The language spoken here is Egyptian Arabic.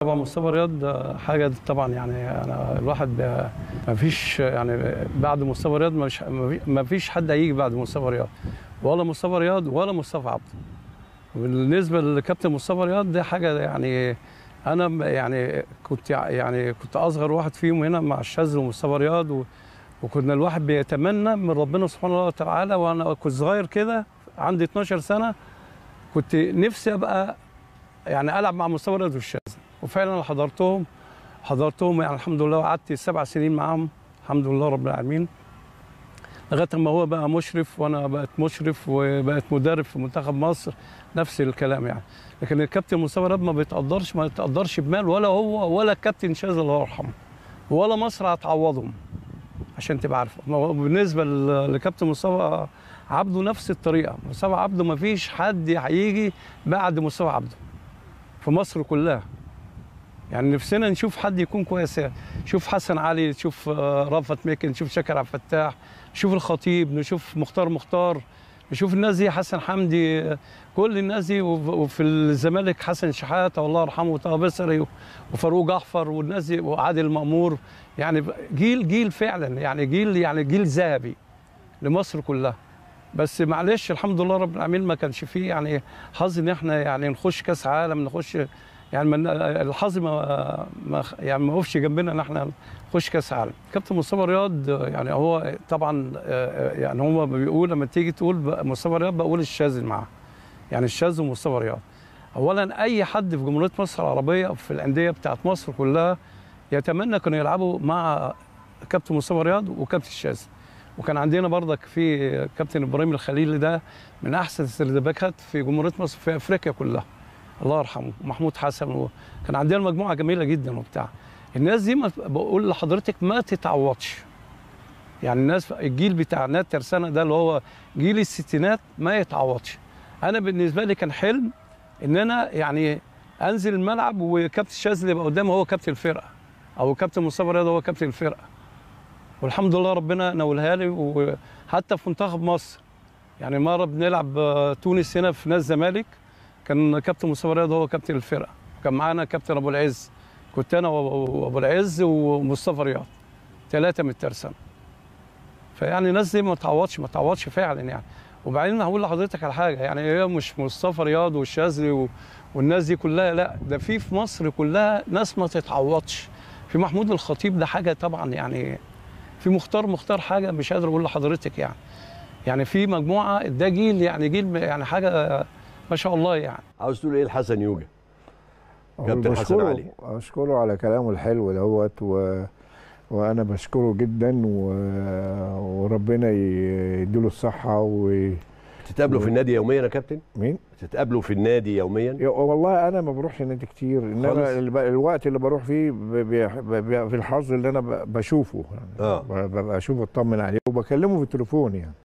طبعا مصطفى رياض ده حاجه طبعا يعني انا الواحد ما فيش يعني بعد مصطفى رياض مش ما فيش حد هيجي بعد مصطفى رياض ولا مصطفى رياض ولا مصطفى عبده بالنسبه لكابتن مصطفى رياض دي حاجه يعني انا يعني كنت يعني كنت اصغر واحد فيهم هنا مع الشاذلي ومصطفى رياض و وكنا الواحد بيتمنى من ربنا سبحانه وتعالى وانا كنت صغير كده عندي 12 سنه كنت نفسي ابقى يعني العب مع مصطفى رياض والشاذلي وفعلا انا حضرتهم حضرتهم يعني الحمد لله وقعدت سبع سنين معاهم الحمد لله رب العالمين لغايه ما هو بقى مشرف وانا بقت مشرف وبقت مدرب في منتخب مصر نفس الكلام يعني لكن الكابتن مصطفى رياض ما بيتقدرش ما يتقدرش بمال ولا هو ولا الكابتن شاذلي الله يرحمه ولا مصر هتعوضهم عشان تبقى عارفه بالنسبه لكابتن مصطفى عبده نفس الطريقه مصطفى عبده ما فيش حد هيجي بعد مصطفى عبده في مصر كلها يعني نفسنا نشوف حد يكون كويس شوف حسن علي نشوف رافت ميكن نشوف شاكر عبد الفتاح نشوف الخطيب نشوف مختار مختار نشوف الناس دي حسن حمدي كل الناس دي وفي الزمالك حسن شحاته الله يرحمه وطه بصري وفاروق جعفر والناس دي وعادل مامور يعني جيل جيل فعلا يعني جيل يعني جيل ذهبي لمصر كلها بس معلش الحمد لله رب العالمين ما كانش فيه يعني حظ ان احنا يعني نخش كاس عالم نخش يعني من الحظ ما, ما يعني ما وقفش جنبنا ان احنا نخش كاس عالم كابتن مصطفى رياض يعني هو طبعا يعني هو بيقول لما تيجي تقول مصطفى رياض بقول الشاذلي معاه يعني الشاذلي ومصطفى رياض اولا اي حد في جمهوريه مصر العربيه في الانديه بتاعت مصر كلها يتمنى كانوا يلعبوا مع كابتن مصطفى رياض وكابتن الشاذلي وكان عندنا برضك في كابتن ابراهيم الخليل ده من احسن السردباكات في جمهوريه مصر في افريقيا كلها الله يرحمه محمود حسن كان عندنا مجموعه جميله جدا وبتاع الناس دي ما بقول لحضرتك ما تتعوضش يعني الناس الجيل بتاع نات ترسانه ده اللي هو جيل الستينات ما يتعوضش انا بالنسبه لي كان حلم ان انا يعني انزل الملعب وكابتن الشاذلي يبقى قدامي هو كابتن الفرقه او كابتن مصطفى رياض هو كابتن الفرقه والحمد لله ربنا نولها لي وحتى في منتخب مصر يعني مره بنلعب تونس هنا في نادي الزمالك كان كابتن مصطفى رياض هو كابتن الفرقه كان معانا كابتن ابو العز كنت انا وابو العز ومصطفى رياض ثلاثه من الترسانه فيعني الناس دي ما تعوضش ما تعوضش فعلا يعني وبعدين هقول لحضرتك على حاجه يعني هي مش مصطفى رياض والشاذلي والناس دي كلها لا ده في في مصر كلها ناس ما تتعوضش في محمود الخطيب ده حاجه طبعا يعني في مختار مختار حاجه مش قادر اقول لحضرتك يعني يعني في مجموعه ده جيل يعني جيل يعني حاجه ما شاء الله يعني عاوز تقول ايه لحسن يوجا كابتن حسن علي اشكره على كلامه الحلو دوت و... وانا بشكره جدا و... وربنا يديله الصحه و تتقابلوا في النادي يوميا يا كابتن مين تتقابلوا في النادي يوميا والله انا ما بروحش النادي كتير انما الوقت اللي بروح فيه بي... بي... في الحظ اللي انا بشوفه يعني اه ببقى اشوفه اطمن عليه وبكلمه في التليفون يعني